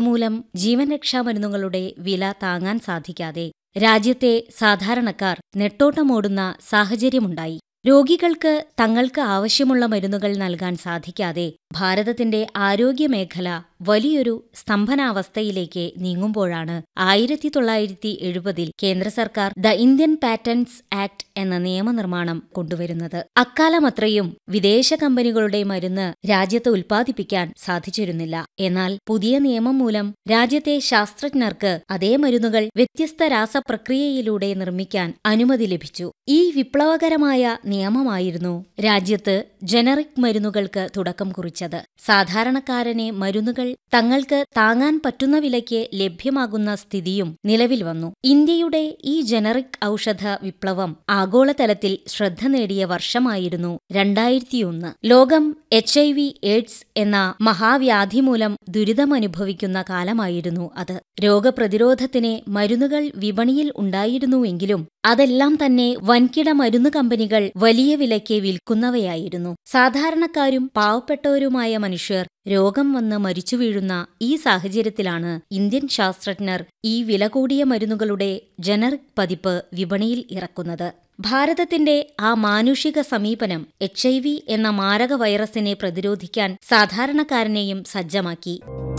അതുമൂലം ജീവൻ രക്ഷാ മരുന്നുകളുടെ വില താങ്ങാൻ സാധിക്കാതെ രാജ്യത്തെ സാധാരണക്കാർ നെട്ടോട്ടമോടുന്ന സാഹചര്യമുണ്ടായി രോഗികൾക്ക് തങ്ങൾക്ക് ആവശ്യമുള്ള മരുന്നുകൾ നൽകാൻ സാധിക്കാതെ ഭാരതത്തിന്റെ ആരോഗ്യമേഖല വലിയൊരു സ്തംഭനാവസ്ഥയിലേക്ക് നീങ്ങുമ്പോഴാണ് ആയിരത്തി തൊള്ളായിരത്തി എഴുപതിൽ കേന്ദ്ര സർക്കാർ ദ ഇന്ത്യൻ പാറ്റന്റ്സ് ആക്ട് എന്ന നിയമനിർമ്മാണം കൊണ്ടുവരുന്നത് അക്കാലമത്രയും വിദേശ കമ്പനികളുടെ മരുന്ന് രാജ്യത്ത് ഉൽപ്പാദിപ്പിക്കാൻ സാധിച്ചിരുന്നില്ല എന്നാൽ പുതിയ നിയമം മൂലം രാജ്യത്തെ ശാസ്ത്രജ്ഞർക്ക് അതേ മരുന്നുകൾ വ്യത്യസ്ത രാസപ്രക്രിയയിലൂടെ നിർമ്മിക്കാൻ അനുമതി ലഭിച്ചു ഈ വിപ്ലവകരമായ നിയമമായിരുന്നു രാജ്യത്ത് ജനറിക് മരുന്നുകൾക്ക് തുടക്കം കുറിച്ചത് സാധാരണക്കാരനെ മരുന്നുകൾ തങ്ങൾക്ക് താങ്ങാൻ പറ്റുന്ന വിലയ്ക്ക് ലഭ്യമാകുന്ന സ്ഥിതിയും നിലവിൽ വന്നു ഇന്ത്യയുടെ ഈ ജനറിക് ഔഷധ വിപ്ലവം ആഗോളതലത്തിൽ ശ്രദ്ധ നേടിയ വർഷമായിരുന്നു രണ്ടായിരത്തിയൊന്ന് ലോകം എച്ച് ഐ വി എയ്ഡ്സ് എന്ന മഹാവ്യാധി മൂലം ദുരിതമനുഭവിക്കുന്ന കാലമായിരുന്നു അത് രോഗപ്രതിരോധത്തിന് മരുന്നുകൾ വിപണിയിൽ ഉണ്ടായിരുന്നുവെങ്കിലും അതെല്ലാം തന്നെ വൻകിട മരുന്ന് കമ്പനികൾ വലിയ വിലയ്ക്ക് വിൽക്കുന്നവയായിരുന്നു സാധാരണക്കാരും പാവപ്പെട്ടവരുമായ മനുഷ്യർ രോഗം വന്ന് മരിച്ചു വീഴുന്ന ഈ സാഹചര്യത്തിലാണ് ഇന്ത്യൻ ശാസ്ത്രജ്ഞർ ഈ വില കൂടിയ മരുന്നുകളുടെ ജനറിക് പതിപ്പ് വിപണിയിൽ ഇറക്കുന്നത് ഭാരതത്തിന്റെ ആ മാനുഷിക സമീപനം എച്ച് ഐ വി എന്ന മാരക വൈറസിനെ പ്രതിരോധിക്കാൻ സാധാരണക്കാരനെയും സജ്ജമാക്കി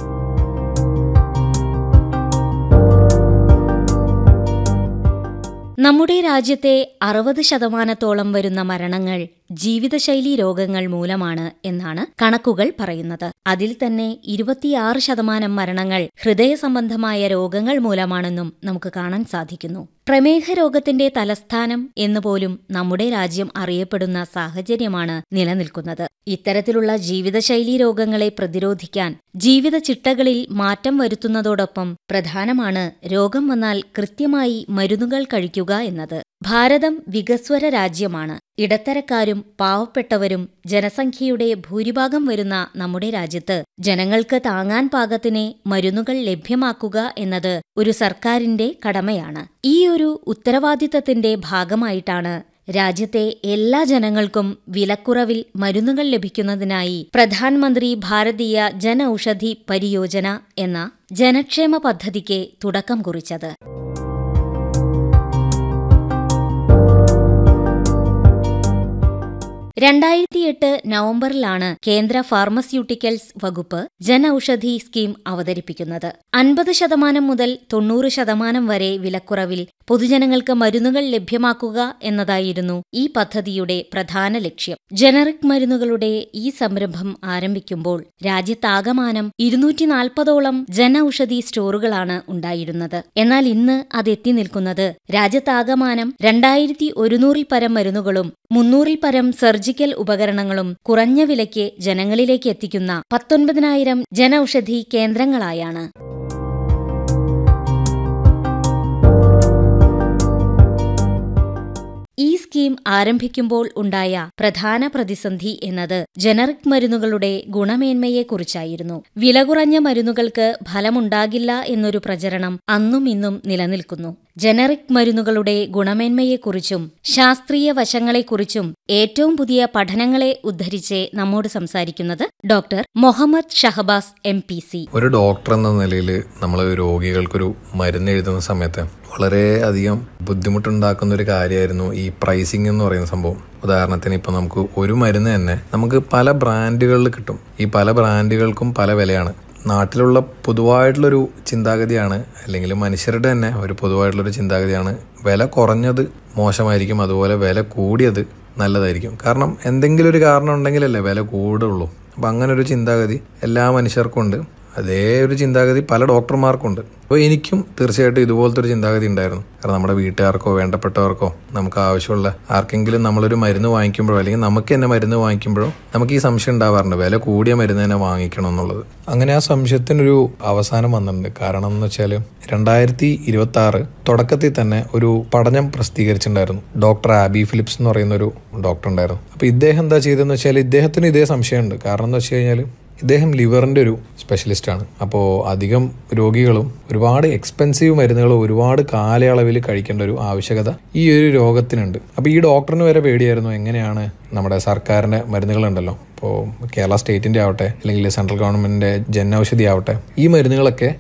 നമ്മുടെ രാജ്യത്തെ അറുപത് ശതമാനത്തോളം വരുന്ന മരണങ്ങൾ ജീവിതശൈലീ രോഗങ്ങൾ മൂലമാണ് എന്നാണ് കണക്കുകൾ പറയുന്നത് അതിൽ തന്നെ ഇരുപത്തിയാറ് ശതമാനം മരണങ്ങൾ ഹൃദയ സംബന്ധമായ രോഗങ്ങൾ മൂലമാണെന്നും നമുക്ക് കാണാൻ സാധിക്കുന്നു പ്രമേഹ രോഗത്തിന്റെ തലസ്ഥാനം എന്നുപോലും നമ്മുടെ രാജ്യം അറിയപ്പെടുന്ന സാഹചര്യമാണ് നിലനിൽക്കുന്നത് ഇത്തരത്തിലുള്ള ജീവിതശൈലീ രോഗങ്ങളെ പ്രതിരോധിക്കാൻ ജീവിത ചിട്ടകളിൽ മാറ്റം വരുത്തുന്നതോടൊപ്പം പ്രധാനമാണ് രോഗം വന്നാൽ കൃത്യമായി മരുന്നുകൾ കഴിക്കുക എന്നത് ഭാരതം വികസ്വര രാജ്യമാണ് ഇടത്തരക്കാരും പാവപ്പെട്ടവരും ജനസംഖ്യയുടെ ഭൂരിഭാഗം വരുന്ന നമ്മുടെ രാജ്യത്ത് ജനങ്ങൾക്ക് താങ്ങാൻ പാകത്തിന് മരുന്നുകൾ ലഭ്യമാക്കുക എന്നത് ഒരു സർക്കാരിന്റെ കടമയാണ് ഈ ഒരു ഉത്തരവാദിത്തത്തിന്റെ ഭാഗമായിട്ടാണ് രാജ്യത്തെ എല്ലാ ജനങ്ങൾക്കും വിലക്കുറവിൽ മരുന്നുകൾ ലഭിക്കുന്നതിനായി പ്രധാനമന്ത്രി ഭാരതീയ ജന ഔഷധി പരിയോജന എന്ന ജനക്ഷേമ പദ്ധതിക്ക് തുടക്കം കുറിച്ചത് രണ്ടായിരത്തിയെട്ട് നവംബറിലാണ് കേന്ദ്ര ഫാർമസ്യൂട്ടിക്കൽസ് വകുപ്പ് ജൻ ഔഷധി സ്കീം അവതരിപ്പിക്കുന്നത് അൻപത് ശതമാനം മുതൽ തൊണ്ണൂറ് ശതമാനം വരെ വിലക്കുറവിൽ പൊതുജനങ്ങൾക്ക് മരുന്നുകൾ ലഭ്യമാക്കുക എന്നതായിരുന്നു ഈ പദ്ധതിയുടെ പ്രധാന ലക്ഷ്യം ജനറിക് മരുന്നുകളുടെ ഈ സംരംഭം ആരംഭിക്കുമ്പോൾ രാജ്യത്താകമാനം ഇരുന്നൂറ്റി നാൽപ്പതോളം ജൻ ഔഷധി സ്റ്റോറുകളാണ് ഉണ്ടായിരുന്നത് എന്നാൽ ഇന്ന് അത് എത്തി നിൽക്കുന്നത് രാജ്യത്താകമാനം രണ്ടായിരത്തി ഒരുന്നൂറിൽ പരം മരുന്നുകളും മുന്നൂറിൽ പരം സർജിക്കൽ ഉപകരണങ്ങളും കുറഞ്ഞ വിലയ്ക്ക് ജനങ്ങളിലേക്ക് എത്തിക്കുന്ന പത്തൊൻപതിനായിരം ജനൌഷധി കേന്ദ്രങ്ങളായാണ് ഈ സ്കീം ആരംഭിക്കുമ്പോൾ ഉണ്ടായ പ്രധാന പ്രതിസന്ധി എന്നത് ജനറിക് മരുന്നുകളുടെ ഗുണമേന്മയെക്കുറിച്ചായിരുന്നു വില കുറഞ്ഞ മരുന്നുകൾക്ക് ഫലമുണ്ടാകില്ല എന്നൊരു പ്രചരണം അന്നും ഇന്നും നിലനിൽക്കുന്നു ജനറിക് മരുന്നുകളുടെ ഗുണമേന്മയെക്കുറിച്ചും ശാസ്ത്രീയ വശങ്ങളെക്കുറിച്ചും ഏറ്റവും പുതിയ പഠനങ്ങളെ ഉദ്ധരിച്ച് നമ്മോട് സംസാരിക്കുന്നത് doctor Muhammad Shahbaz M P C ഒരു ഡോക്ടർ എന്ന നിലയിൽ നമ്മൾ രോഗികൾക്കൊരു മരുന്ന് എഴുതുന്ന സമയത്ത് വളരെ അധികം ബുദ്ധിമുട്ടുണ്ടാക്കുന്ന ഒരു കാര്യമായിരുന്നു ഈ പ്രൈസിംഗ് എന്ന് പറയുന്ന സംഭവം ഉദാഹരണത്തിന് ഇപ്പം നമുക്ക് ഒരു മരുന്ന് തന്നെ നമുക്ക് പല ബ്രാൻഡുകളിൽ കിട്ടും ഈ പല ബ്രാൻഡുകൾക്കും പല വിലയാണ് നാട്ടിലുള്ള പൊതുവായിട്ടുള്ളൊരു ചിന്താഗതിയാണ് അല്ലെങ്കിൽ മനുഷ്യരുടെ തന്നെ ഒരു പൊതുവായിട്ടുള്ളൊരു ചിന്താഗതിയാണ് വില കുറഞ്ഞത് മോശമായിരിക്കും അതുപോലെ വില കൂടിയത് നല്ലതായിരിക്കും കാരണം എന്തെങ്കിലും ഒരു കാരണം ഉണ്ടെങ്കിലല്ലേ വില കൂടുള്ളൂ അപ്പം അങ്ങനെ ഒരു ചിന്താഗതി എല്ലാ മനുഷ്യർക്കും ഉണ്ട് അതേ ഒരു ചിന്താഗതി പല ഡോക്ടർമാർക്കുണ്ട് അപ്പോൾ എനിക്കും തീർച്ചയായിട്ടും ഇതുപോലത്തെ ഒരു ചിന്താഗതി ഉണ്ടായിരുന്നു കാരണം നമ്മുടെ വീട്ടുകാർക്കോ വേണ്ടപ്പെട്ടവർക്കോ നമുക്ക് ആവശ്യമുള്ള ആർക്കെങ്കിലും നമ്മളൊരു മരുന്ന് വാങ്ങിക്കുമ്പോഴോ അല്ലെങ്കിൽ നമുക്ക് തന്നെ മരുന്ന് വാങ്ങിക്കുമ്പോഴോ നമുക്ക് ഈ സംശയം ഉണ്ടാവാറുണ്ട് വില കൂടിയ മരുന്ന് തന്നെ വാങ്ങിക്കണം എന്നുള്ളത് അങ്ങനെ ആ സംശയത്തിനൊരു അവസാനം വന്നിട്ടുണ്ട് കാരണം എന്ന് വെച്ചാൽ രണ്ടായിരത്തി ഇരുപത്തി ആറ് തുടക്കത്തിൽ തന്നെ ഒരു പഠനം പ്രസിദ്ധീകരിച്ചിട്ടുണ്ടായിരുന്നു ഡോക്ടർ ആബി ഫിലിപ്സ് എന്ന് പറയുന്ന ഒരു ഡോക്ടർ ഉണ്ടായിരുന്നു അപ്പോൾ ഇദ്ദേഹം എന്താ ചെയ്തതെന്ന് വെച്ചാൽ ഇദ്ദേഹത്തിന് ഇതേ സംശയമുണ്ട് കാരണം എന്ന് വെച്ച് കഴിഞ്ഞാൽ ഇദ്ദേഹം ലിവറിൻ്റെ ഒരു സ്പെഷ്യലിസ്റ്റാണ് അപ്പോൾ അധികം രോഗികളും ഒരുപാട് എക്സ്പെൻസീവ് മരുന്നുകൾ ഒരുപാട് കാലയളവിൽ കഴിക്കേണ്ട ഒരു ആവശ്യകത ഈ ഒരു രോഗത്തിനുണ്ട് അപ്പോൾ ഈ ഡോക്ടറിന് വരെ പേടിയായിരുന്നു എങ്ങനെയാണ് നമ്മുടെ സർക്കാരിൻ്റെ മരുന്നുകളുണ്ടല്ലോ ഇപ്പോൾ കേരള സ്റ്റേറ്റിൻ്റെ ആവട്ടെ അല്ലെങ്കിൽ സെൻട്രൽ ഗവൺമെൻറ്റിൻ്റെ ജൻ ഔഷധി ആവട്ടെ ഈ മരുന്നുകളൊക്കെ